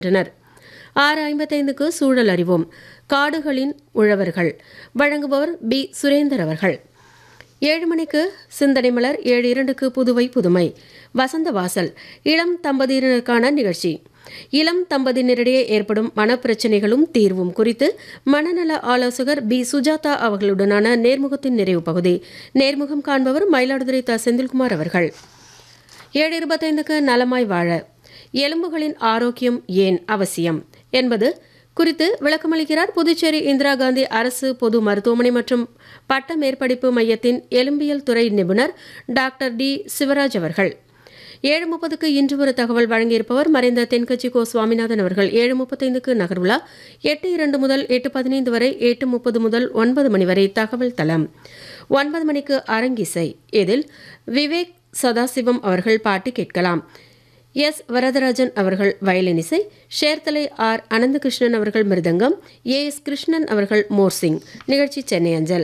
னர் ஆறு ஐம்பத்தைந்துக்கு சூழல் அறிவோம் காடுகளின் உழவர்கள் வழங்குபவர் பி சுரேந்தர் அவர்கள் ஏழு மணிக்கு சிந்தனை மலர் ஏழு இரண்டுக்கு புதுவை புதுமை வசந்த வாசல் இளம் தம்பதியினருக்கான நிகழ்ச்சி இளம் தம்பதியினரிடையே ஏற்படும் மனப்பிரச்சனைகளும் தீர்வும் குறித்து மனநல ஆலோசகர் பி சுஜாதா அவர்களுடனான நேர்முகத்தின் நிறைவு பகுதி நேர்முகம் காண்பவர் மயிலாடுதுறை த செந்தில்குமார் அவர்கள் ஏழு இருபத்தைந்துக்கு நலமாய் வாழ எலும்புகளின் ஆரோக்கியம் ஏன் அவசியம் என்பது குறித்து விளக்கமளிக்கிறார் புதுச்சேரி இந்திரா காந்தி அரசு பொது மருத்துவமனை மற்றும் பட்ட மேற்படிப்பு மையத்தின் எலும்பியல் துறை நிபுணர் டாக்டர் டி சிவராஜ் அவர்கள் ஏழு முப்பதுக்கு இன்று ஒரு தகவல் வழங்கியிருப்பவர் மறைந்த தென்கட்சி கோ சுவாமிநாதன் அவர்கள் ஏழு முப்பத்தைந்துக்கு நகர்வுலா எட்டு இரண்டு முதல் எட்டு பதினைந்து வரை எட்டு முப்பது முதல் ஒன்பது மணி வரை தகவல் தளம் ஒன்பது மணிக்கு அரங்கிசை இதில் விவேக் சதாசிவம் அவர்கள் பாட்டு கேட்கலாம் எஸ் வரதராஜன் அவர்கள் வயலின் இசை ஷேர்தலை ஆர் அனந்தகிருஷ்ணன் அவர்கள் மிருதங்கம் ஏ எஸ் கிருஷ்ணன் அவர்கள் மோர்சிங் நிகழ்ச்சி சென்னை அஞ்சல்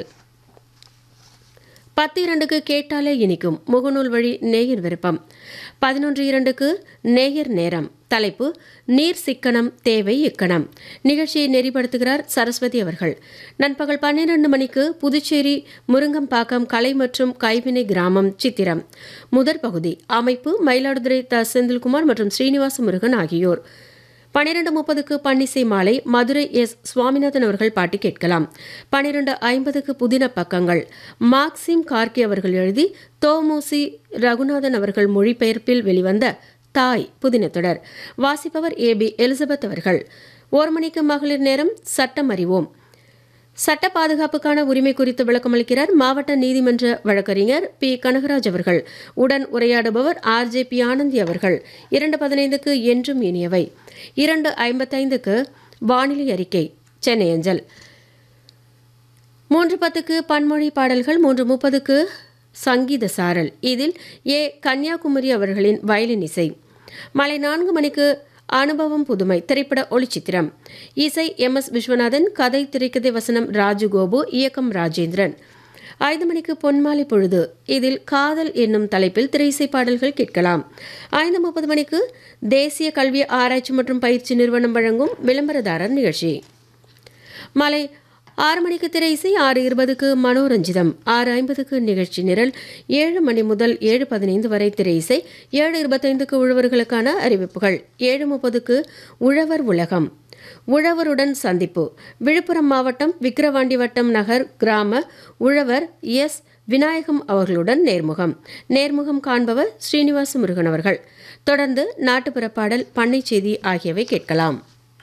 பத்து இரண்டுக்கு கேட்டாலே இனிக்கும் முகநூல் வழி நேயர் விருப்பம் பதினொன்று இரண்டுக்கு நேயர் நேரம் தலைப்பு நீர் சிக்கனம் தேவை இக்கணம் நிகழ்ச்சியை நெறிப்படுத்துகிறார் சரஸ்வதி அவர்கள் நண்பகல் பன்னிரண்டு மணிக்கு புதுச்சேரி முருங்கம்பாக்கம் கலை மற்றும் கைவினை கிராமம் சித்திரம் முதற் பகுதி அமைப்பு மயிலாடுதுறை த செந்தில்குமார் மற்றும் ஸ்ரீனிவாச முருகன் ஆகியோர் பனிரெண்டு முப்பதுக்கு பன்னிசை மாலை மதுரை எஸ் சுவாமிநாதன் அவர்கள் பாட்டு கேட்கலாம் பனிரெண்டு ஐம்பதுக்கு புதின பக்கங்கள் மார்க்சிம் கார்கி அவர்கள் எழுதி தோமோசி ரகுநாதன் அவர்கள் மொழிபெயர்ப்பில் வெளிவந்த தாய் புதின தொடர் வாசிப்பவர் ஏ பி எலிசபெத் அவர்கள் ஒரு மணிக்கு மகளிர் நேரம் சட்டம் அறிவோம் சட்ட பாதுகாப்புக்கான உரிமை குறித்து விளக்கமளிக்கிறார் மாவட்ட நீதிமன்ற வழக்கறிஞர் பி கனகராஜ் அவர்கள் உடன் உரையாடுபவர் ஆர் ஜே பி ஆனந்தி அவர்கள் இரண்டு பதினைந்துக்கு என்றும் இனியவை இரண்டு ஐம்பத்தைந்துக்கு வானிலை அறிக்கை சென்னை அஞ்சல் மூன்று பத்துக்கு பன்மொழி பாடல்கள் மூன்று முப்பதுக்கு சங்கீத சாரல் இதில் ஏ கன்னியாகுமரி அவர்களின் வயலின் இசை மாலை நான்கு மணிக்கு அனுபவம் புதுமை திரைப்பட ஒளிச்சித்திரம் இசை எம் எஸ் விஸ்வநாதன் கதை திரைக்கதை வசனம் ராஜுகோபு இயக்கம் ராஜேந்திரன் ஐந்து மணிக்கு பொன்மாலை பொழுது இதில் காதல் என்னும் தலைப்பில் திரையிசை பாடல்கள் கேட்கலாம் ஐந்து முப்பது மணிக்கு தேசிய கல்வி ஆராய்ச்சி மற்றும் பயிற்சி நிறுவனம் வழங்கும் விளம்பரதாரர் நிகழ்ச்சி மாலை ஆறு மணிக்கு திரை இசை ஆறு இருபதுக்கு மனோரஞ்சிதம் ஆறு ஐம்பதுக்கு நிகழ்ச்சி நிரல் ஏழு மணி முதல் ஏழு பதினைந்து வரை திரை இசை ஏழு இருபத்தைந்துக்கு உழவர்களுக்கான அறிவிப்புகள் ஏழு முப்பதுக்கு உழவர் உலகம் உழவருடன் சந்திப்பு விழுப்புரம் மாவட்டம் விக்கிரவாண்டி வட்டம் நகர் கிராம உழவர் எஸ் விநாயகம் அவர்களுடன் நேர்முகம் நேர்முகம் காண்பவர் ஸ்ரீனிவாச முருகன் அவர்கள் தொடர்ந்து நாட்டுப்புற பாடல் பண்ணை செய்தி ஆகியவை கேட்கலாம்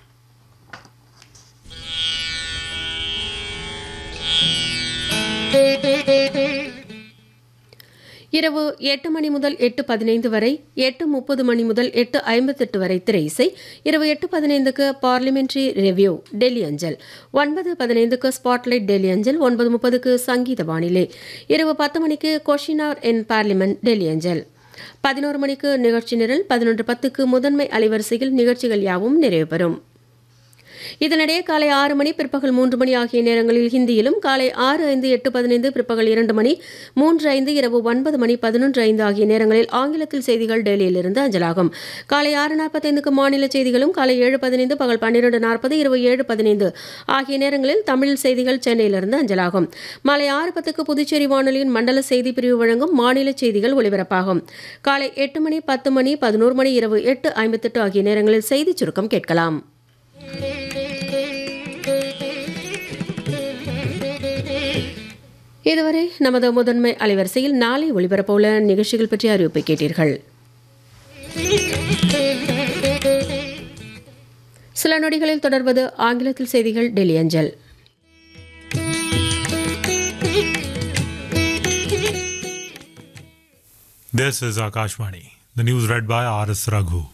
இரவு எட்டு மணி முதல் எட்டு பதினைந்து வரை எட்டு முப்பது மணி முதல் எட்டு ஐம்பத்தெட்டு வரை திரை இசை இரவு எட்டு பதினைந்துக்கு பார்லிமெண்டரி ரிவ்யூ டெல்லி அஞ்சல் ஒன்பது பதினைந்துக்கு ஸ்பாட்லைட் டெல்லி அஞ்சல் ஒன்பது முப்பதுக்கு சங்கீத வானிலை இரவு பத்து மணிக்கு கொஷினார் இன் பார்லிமெண்ட் டெல்லி அஞ்சல் பதினோரு மணிக்கு நிகழ்ச்சி நிரல் பதினொன்று பத்துக்கு முதன்மை அலைவரிசையில் நிகழ்ச்சிகள் யாவும் நிறைவு பெறும் இதனிடையே காலை ஆறு மணி பிற்பகல் மூன்று மணி ஆகிய நேரங்களில் ஹிந்தியிலும் காலை ஆறு ஐந்து எட்டு பதினைந்து பிற்பகல் இரண்டு மணி மூன்று ஐந்து இரவு ஒன்பது மணி பதினொன்று ஐந்து ஆகிய நேரங்களில் ஆங்கிலத்தில் செய்திகள் டெல்லியிலிருந்து அஞ்சலாகும் காலை ஆறு நாற்பத்தைந்துக்கு மாநில செய்திகளும் காலை ஏழு பதினைந்து பகல் பன்னிரண்டு நாற்பது இரவு ஏழு பதினைந்து ஆகிய நேரங்களில் தமிழ் செய்திகள் சென்னையிலிருந்து அஞ்சலாகும் மாலை ஆறு பத்துக்கு புதுச்சேரி வானொலியின் மண்டல செய்தி பிரிவு வழங்கும் மாநில செய்திகள் ஒலிபரப்பாகும் காலை எட்டு மணி பத்து மணி பதினோரு மணி இரவு எட்டு ஐம்பத்தெட்டு ஆகிய நேரங்களில் செய்திச் சுருக்கம் கேட்கலாம் இதுவரை நமது முதன்மை அலைவரிசையில் நாளை ஒளிபரப்பவுள்ள நிகழ்ச்சிகள் பற்றிய அறிவிப்பை கேட்டீர்கள் சில நொடிகளில் தொடர்வது ஆங்கிலத்தில் செய்திகள் டெல்லி அஞ்சல் This is Akashvani. The news read by R.S. Raghu.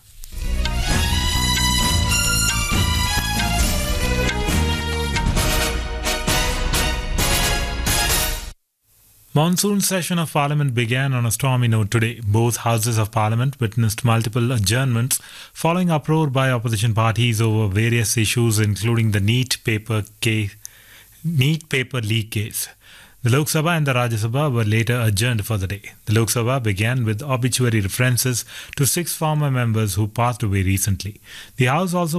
Monsoon session of Parliament began on a stormy note today. Both houses of Parliament witnessed multiple adjournments following uproar by opposition parties over various issues, including the neat paper case, neat paper leak case. The Lok Sabha and the Rajya Sabha were later adjourned for the day. The Lok Sabha began with obituary references to six former members who passed away recently. The House also